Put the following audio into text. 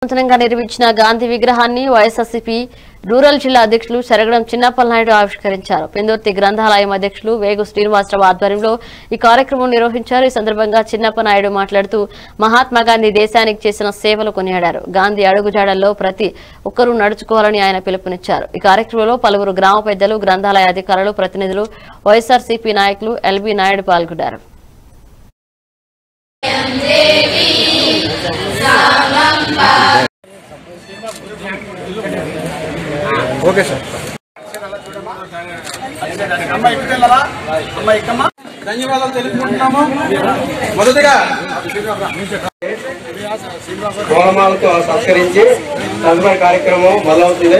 నూతనంగా నిర్మించిన గాంధీ విగ్రహాన్ని వైఎస్ఆర్సీపీ రూరల్ జిల్లా అధ్యక్షులు శరగడం చిన్నప్పలనాయుడు ఆవిష్కరించారు పెందుర్తి గ్రంథాలయం అధ్యక్షులు వేగు శ్రీనివాసరావు ఆధ్వర్యంలో ఈ కార్యక్రమం నిర్వహించారు ఈ సందర్భంగా చిన్నప్పనాయుడు మాట్లాడుతూ మహాత్మా గాంధీ దేశానికి చేసిన సేవలు కొనియాడారు గాంధీ అడుగుజాడల్లో ప్రతి ఒక్కరూ నడుచుకోవాలని ఆయన పిలుపునిచ్చారు ఈ కార్యక్రమంలో పలువురు గ్రామ పెద్దలు గ్రంథాలయ అధికారులు ప్రతినిధులు వైఎస్ఆర్సీపీ నాయకులు ఎల్బీ నాయుడు పాల్గొన్నారు ఓకే సార్ అమ్మ ఇక్కడ వెళ్ళాలా అమ్మ ఇక్కమ్మ ధన్యవాదాలు తెలుపుకుంటున్నాము మొదటగా కోలమాలతో సత్కరించి తదుపరి కార్యక్రమం మొదలవుతుంది